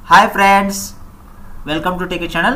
hi friends welcome to take a channel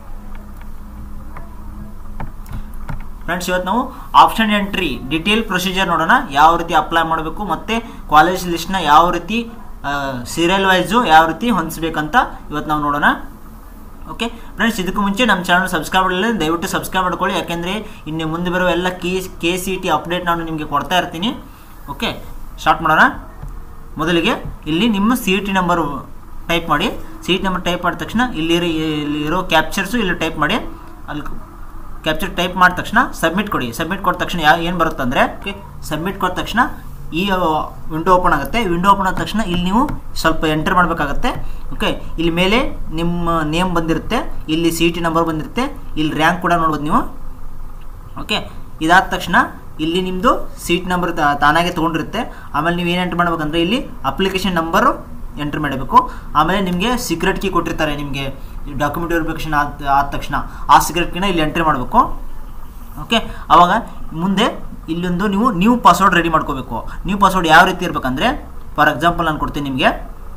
friends ಇವತ್ತು ನಾವು option entry detail procedure ನೋಡೋಣ ಯಾವ ರೀತಿ ಅಪ್ಲೈ ಮಾಡಬೇಕು ಮತ್ತು ಕಾಲೇಜ್ ಲಿಸ್ಟ್ನ ಯಾವ ರೀತಿ ಸೀರಿಯಲ್ ವೈಸು ಯಾವ ರೀತಿ ಹೊಂದಿಸ್ಬೇಕಂತ ಇವತ್ತು ನಾವು ನೋಡೋಣ ಓಕೆ ಫ್ರೆಂಡ್ಸ್ ಇದಕ್ಕೂ ಮುಂಚೆ ನಮ್ಮ ಚಾನಲ್ ಸಬ್ಸ್ಕ್ರೈಬ್ ಮಾಡಲಿಲ್ಲ ದಯವಿಟ್ಟು ಸಬ್ಸ್ಕ್ರೈಬ್ ಮಾಡ್ಕೊಳ್ಳಿ ಯಾಕೆಂದರೆ ಇನ್ನು ಮುಂದೆ ಬರೋ ಎಲ್ಲ K K C T update ನಾನು ನಿಮಗೆ ಕೊಡ್ತಾ ಇರ್ತೀನಿ ಓಕೆ ಸ್ಟಾರ್ಟ್ ಮಾಡೋಣ ಮೊದಲಿಗೆ ಇಲ್ಲಿ ನಿಮ್ಮ ಸಿ ಟಿ ನಂಬರ್ ಟೈಪ್ ಮಾಡಿ ಸಿ ಟಿ ನಂಬರ್ ಟೈಪ್ ಮಾಡಿದ ತಕ್ಷಣ ಇಲ್ಲಿರೋ ಇಲ್ಲಿರೋ ಕ್ಯಾಪ್ಚರ್ಸು ಇಲ್ಲಿ ಟೈಪ್ ಮಾಡಿ ಅಲ್ಲಿ ಕ್ಯಾಪ್ಚರ್ ಟೈಪ್ ಮಾಡಿದ ತಕ್ಷಣ ಸಬ್ಮಿಟ್ ಕೊಡಿ ಸಬ್ಮಿಟ್ ಕೊಟ್ಟ ತಕ್ಷಣ ಯಾವ ಏನು ಬರುತ್ತೆ ಅಂದರೆ ಓಕೆ ಸಬ್ಮಿಟ್ ಕೊಟ್ಟ ತಕ್ಷಣ ಈ ವಿಂಡೋ ಓಪನ್ ಆಗುತ್ತೆ ವಿಂಡೋ ಓಪನ್ ಆದ ತಕ್ಷಣ ಇಲ್ಲಿ ನೀವು ಸ್ವಲ್ಪ ಎಂಟರ್ ಮಾಡಬೇಕಾಗತ್ತೆ ಓಕೆ ಇಲ್ಲಿ ಮೇಲೆ ನಿಮ್ಮ ನೇಮ್ ಬಂದಿರುತ್ತೆ ಇಲ್ಲಿ ಸಿ ಟಿ ನಂಬರ್ ಬಂದಿರುತ್ತೆ ಇಲ್ಲಿ ರ್ಯಾಂಕ್ ಕೂಡ ನೋಡ್ಬೋದು ನೀವು ಓಕೆ ಇದಾದ ತಕ್ಷಣ ಇಲ್ಲಿ ನಿಮ್ಮದು ಸೀಟ್ ನಂಬರ್ ತಾನಾಗೆ ತೊಗೊಂಡಿರುತ್ತೆ ಆಮೇಲೆ ನೀವು ಏನು ಎಂಟ್ರ್ ಮಾಡ್ಬೇಕಂದ್ರೆ ಇಲ್ಲಿ ಅಪ್ಲಿಕೇಶನ್ ನಂಬರು ಎಂಟ್ರ್ ಮಾಡಬೇಕು ಆಮೇಲೆ ನಿಮಗೆ ಸೀಕ್ರೆಟ್ ಕೀ ಕೊಟ್ಟಿರ್ತಾರೆ ನಿಮಗೆ ಡಾಕ್ಯುಮೆಂಟ್ ವೆರಿಫಿಕೇಷನ್ ಆದ ಆದ ತಕ್ಷಣ ಆ ಸೀಕ್ರೆಟ್ ಕೀನ ಇಲ್ಲಿ ಎಂಟ್ರಿ ಮಾಡಬೇಕು ಓಕೆ ಆವಾಗ ಮುಂದೆ ಇಲ್ಲೊಂದು ನೀವು ನ್ಯೂ ಪಾಸ್ವರ್ಡ್ ರೆಡಿ ಮಾಡ್ಕೋಬೇಕು ನ್ಯೂ ಪಾಸ್ವರ್ಡ್ ಯಾವ ರೀತಿ ಇರಬೇಕಂದ್ರೆ ಫಾರ್ ಎಕ್ಸಾಂಪಲ್ ನಾನು ಕೊಡ್ತೀನಿ ನಿಮಗೆ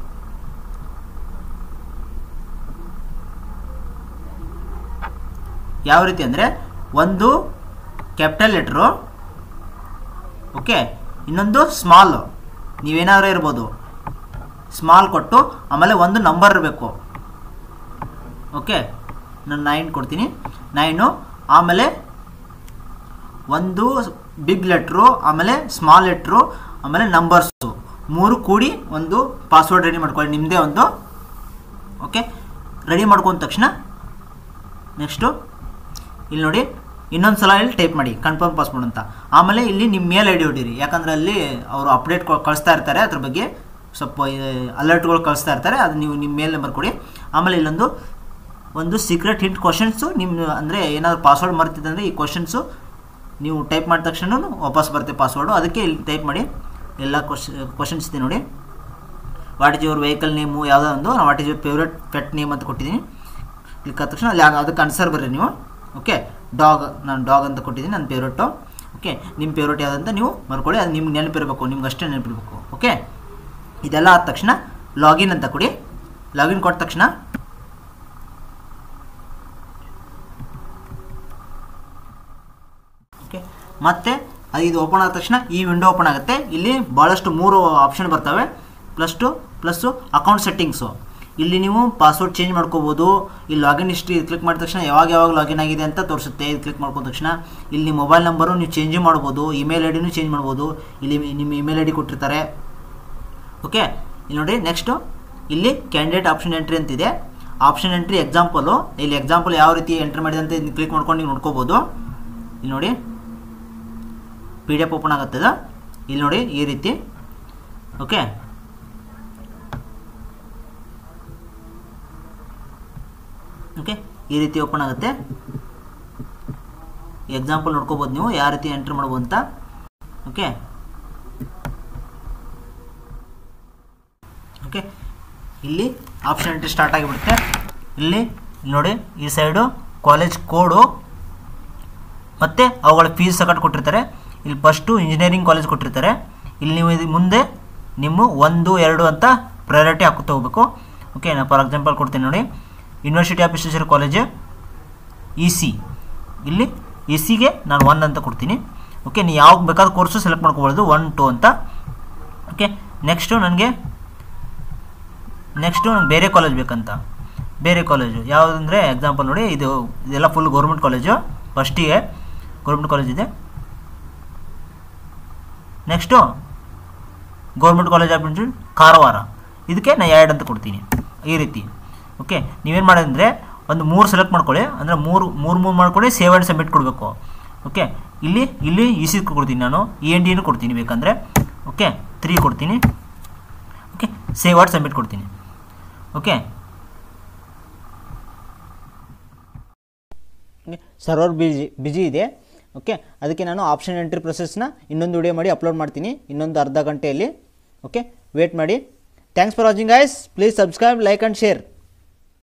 ಯಾವ ರೀತಿ ಅಂದರೆ ಒಂದು ಕ್ಯಾಪಿಟಲ್ ಲೆಟ್ರು ಓಕೆ ಇನ್ನೊಂದು ಸ್ಮಾಲ್ ನೀವೇನಾದ್ರೂ ಇರ್ಬೋದು ಸ್ಮಾಲ್ ಕೊಟ್ಟು ಆಮೇಲೆ ಒಂದು ನಂಬರ್ ಇರಬೇಕು ಓಕೆ ನಾನು ನೈನ್ ಕೊಡ್ತೀನಿ ನೈನು ಆಮೇಲೆ ಒಂದು ಬಿಗ್ ಲೆಟ್ರು ಆಮೇಲೆ ಸ್ಮಾಲ್ ಲೆಟ್ರು ಆಮೇಲೆ ನಂಬರ್ಸು ಮೂರು ಕೂಡಿ ಒಂದು ಪಾಸ್ವರ್ಡ್ ರೆಡಿ ಮಾಡ್ಕೊಳ್ಳಿ ನಿಮ್ಮದೇ ಒಂದು ಓಕೆ ರೆಡಿ ಮಾಡ್ಕೊಂಡ ತಕ್ಷಣ ನೆಕ್ಸ್ಟು ಇಲ್ಲಿ ನೋಡಿ ಇನ್ನೊಂದು ಸಲ ಇಲ್ಲಿ ಟೈಪ್ ಮಾಡಿ ಕನ್ಫರ್ಮ್ ಪಾಸ್ವರ್ಡ್ ಅಂತ ಆಮೇಲೆ ಇಲ್ಲಿ ನಿಮ್ಮ ಮೇಲ್ ಐ ಡಿ ಹೊಡೀರಿ ಯಾಕಂದರೆ ಅಲ್ಲಿ ಅವರು ಅಪ್ಡೇಟ್ ಕಳಿಸ್ತಾ ಇರ್ತಾರೆ ಅದ್ರ ಬಗ್ಗೆ ಸ್ವಲ್ಪ ಅಲರ್ಟ್ಗಳು ಕಳಿಸ್ತಾ ಇರ್ತಾರೆ ಅದು ನೀವು ನಿಮ್ಮ ಮೇಲ್ ನಂಬರ್ ಕೊಡಿ ಆಮೇಲೆ ಇಲ್ಲೊಂದು ಒಂದು ಸೀಕ್ರೆಟ್ ಹಿಂಟ್ ಕ್ವಶನ್ಸು ನಿಮ್ಮ ಅಂದರೆ ಏನಾದರೂ ಪಾಸ್ವರ್ಡ್ ಮರ್ತಿದೆ ಅಂದರೆ ಈ ಕ್ವಶನ್ಸು ನೀವು ಟೈಪ್ ಮಾಡಿದ ತಕ್ಷಣ ವಾಪಸ್ ಬರುತ್ತೆ ಪಾಸ್ವರ್ಡು ಅದಕ್ಕೆ ಇಲ್ಲಿ ಟೈಪ್ ಮಾಡಿ ಎಲ್ಲ ಕ್ವಶ್ ಕ್ವಶನ್ಸ್ ಇದೆ ನೋಡಿ what is your vehicle name ಯಾವುದೋ ಒಂದು what is your favourite pet name ಅಂತ ಕೊಟ್ಟಿದ್ದೀನಿ ಕ್ಲಿಕ್ ಆದ ತಕ್ಷಣ ಅಲ್ಲಿ ಅದಕ್ಕೆ ಆನ್ಸರ್ ಬರ್ರಿ ನೀವು ಓಕೆ ಡಾಗ್ ನಾನು ಡಾಗ್ ಅಂತ ಕೊಟ್ಟಿದ್ದೀನಿ ನನ್ನ ಫೇವ್ರೇಟು ಓಕೆ ನಿಮ್ಮ ಫೇವ್ರೇಟ್ ಯಾವುದಂತ ನೀವು ಬರ್ಕೊಳ್ಳಿ ಅದು ನಿಮ್ಗೆ ನೆನಪಿರಬೇಕು ನಿಮ್ಗೆ ಅಷ್ಟೇ ನೆನಪಿರಬೇಕು ಓಕೆ ಇದೆಲ್ಲ ಆದ ತಕ್ಷಣ ಲಾಗಿನ್ ಅಂತ ಕೊಡಿ ಲಾಗಿನ್ ಕೊಟ್ಟ ತಕ್ಷಣ ಓಕೆ ಮತ್ತೆ ಅದು ಇದು ಓಪನ್ ಆದ ತಕ್ಷಣ ಈ ವಿಂಡೋ ಓಪನ್ ಆಗುತ್ತೆ ಇಲ್ಲಿ ಭಾಳಷ್ಟು ಮೂರು ಆಪ್ಷನ್ ಬರ್ತವೆ plus two plus account settings ಇಲ್ಲಿ ನೀವು ಪಾಸ್ವರ್ಡ್ ಚೇಂಜ್ ಮಾಡ್ಕೋಬೋದು ಇಲ್ಲಿ ಲಾಗಿನ್ ಹಿಸ್ಟ್ರಿ ಕ್ಲಿಕ್ ಮಾಡಿದ ತಕ್ಷಣ ಯಾವಾಗ ಯಾವಾಗ ಲಾಗಿನ್ ಆಗಿದೆ ಅಂತ ತೋರಿಸುತ್ತೆ ಇದು ಕ್ಲಿಕ್ ಮಾಡ್ಕೊಂಡ ತಕ್ಷಣ ಇಲ್ಲಿ ಮೊಬೈಲ್ ನಂಬರು ನೀವು ಚೇಂಜು ಮಾಡ್ಬೋದು ಇಮೇಲ್ ಐ ಡಿನೂ ಚೇಂಜ್ ಮಾಡ್ಬೋದು ಇಲ್ಲಿ ನಿಮ್ಮ ಇಮೇಲ್ ಐ ಡಿ ಕೊಟ್ಟಿರ್ತಾರೆ ಓಕೆ ಇಲ್ಲಿ ನೋಡಿ ನೆಕ್ಸ್ಟು ಇಲ್ಲಿ ಕ್ಯಾಂಡಿಡೇಟ್ ಆಪ್ಷನ್ ಎಂಟ್ರಿ ಅಂತಿದೆ ಆಪ್ಷನ್ ಎಂಟ್ರಿ ಎಕ್ಸಾಂಪಲು ಇಲ್ಲಿ ಎಕ್ಸಾಂಪಲ್ ಯಾವ ರೀತಿ ಎಂಟ್ರಿ ಮಾಡಿದೆ ಅಂತ ಇದನ್ನ ಕ್ಲಿಕ್ ಮಾಡ್ಕೊಂಡು ನೀವು ನೋಡ್ಕೋಬೋದು ಇಲ್ಲಿ ನೋಡಿ ಪಿ ಡಿ ಎಫ್ ಓಪನ್ ಆಗುತ್ತದೆ ಇಲ್ಲಿ ನೋಡಿ ಈ ರೀತಿ ಓಕೆ ಓಕೆ ಈ ರೀತಿ ಓಪನ್ ಆಗುತ್ತೆ ಎಕ್ಸಾಂಪಲ್ ನೋಡ್ಕೋಬೋದು ನೀವು ಯಾವ ರೀತಿ ಎಂಟ್ರಿ ಮಾಡ್ಬೋದು ಅಂತ ಓಕೆ ಓಕೆ ಇಲ್ಲಿ ಆಪ್ಷನ್ ಎಂಟ್ರಿ ಸ್ಟಾರ್ಟ್ ಆಗಿಬಿಡುತ್ತೆ ಇಲ್ಲಿ ನೋಡಿ ಈ ಸೈಡು ಕಾಲೇಜ್ ಕೋಡು ಮತ್ತು ಅವುಗಳ ಫೀಸ್ ಸಕಟ್ ಕೊಟ್ಟಿರ್ತಾರೆ ಇಲ್ಲಿ ಫಸ್ಟು ಇಂಜಿನಿಯರಿಂಗ್ ಕಾಲೇಜ್ ಕೊಟ್ಟಿರ್ತಾರೆ ಇಲ್ಲಿ ನೀವು ಇದು ಮುಂದೆ ನಿಮ್ಮ ಒಂದು ಎರಡು ಅಂತ ಪ್ರಯಾರಿಟಿ ಹಾಕುತ್ತಾ ಹೋಗ್ಬೇಕು ಓಕೆ ನಾನು ಫಾರ್ ಎಕ್ಸಾಂಪಲ್ ಕೊಡ್ತೀನಿ ನೋಡಿ university of station college E C ಇಲ್ಲಿ ಇ ಸಿಗೆ ನಾನು ಒನ್ ಅಂತ ಕೊಡ್ತೀನಿ ಓಕೆ ನೀವು ಯಾವಾಗ ಬೇಕಾದ ಕೋರ್ಸು ಸೆಲೆಕ್ಟ್ ಮಾಡ್ಕೊಬೋದು ಒನ್ ಟು ಅಂತ ಓಕೆ ನೆಕ್ಸ್ಟು ನನಗೆ ನೆಕ್ಸ್ಟು ನನಗೆ ಬೇರೆ ಕಾಲೇಜ್ ಬೇಕಂತ ಬೇರೆ ಕಾಲೇಜು ಯಾವುದಂದರೆ ಎಕ್ಸಾಂಪಲ್ ನೋಡಿ ಇದು ಇದೆಲ್ಲ ಫುಲ್ ಗೌರ್ಮೆಂಟ್ ಕಾಲೇಜು ಫಸ್ಟಿಗೆ ಗೌರ್ಮೆಂಟ್ ಕಾಲೇಜ್ ಇದೆ next government college of engineering Karwar ಇದಕ್ಕೆ ನಾನು ಎರಡು ಅಂತ ಕೊಡ್ತೀನಿ ಈ ರೀತಿ ಓಕೆ ನೀವೇನು ಮಾಡೋದಂದರೆ ಒಂದು ಮೂರು ಸೆಲೆಕ್ಟ್ ಮಾಡ್ಕೊಳ್ಳಿ ಅಂದರೆ ಮೂರು ಮೂರು ಮೂರು ಮಾಡ್ಕೊಳ್ಳಿ ಸೇವ್ ಆ್ಯಂಡ್ ಸಬ್ಮಿಟ್ ಕೊಡಬೇಕು ಓಕೆ ಇಲ್ಲಿ ಇಲ್ಲಿ ಇ ಸಿ ಕೊಡ್ತೀನಿ ನಾನು ಇ ಎನ್ ಡಿನೂ ಕೊಡ್ತೀನಿ ಬೇಕಂದರೆ ಓಕೆ ತ್ರೀ ಕೊಡ್ತೀನಿ ಓಕೆ ಸೇವ್ ಆ್ಯಂಡ್ ಸಬ್ಮಿಟ್ ಕೊಡ್ತೀನಿ ಓಕೆ ಸರ್ವರ್ ಬಿಜಿ ಬಿಜಿ ಇದೆ ಓಕೆ ಅದಕ್ಕೆ ನಾನು ಆಪ್ಷನ್ ಎಂಟ್ರಿ ಪ್ರೊಸೆಸ್ನ ಇನ್ನೊಂದು ವಿಡಿಯೋ ಮಾಡಿ ಅಪ್ಲೋಡ್ ಮಾಡ್ತೀನಿ ಇನ್ನೊಂದು ಅರ್ಧ ಗಂಟೆಯಲ್ಲಿ ಓಕೆ ವೇಟ್ ಮಾಡಿ thanks for watching guys please subscribe like and share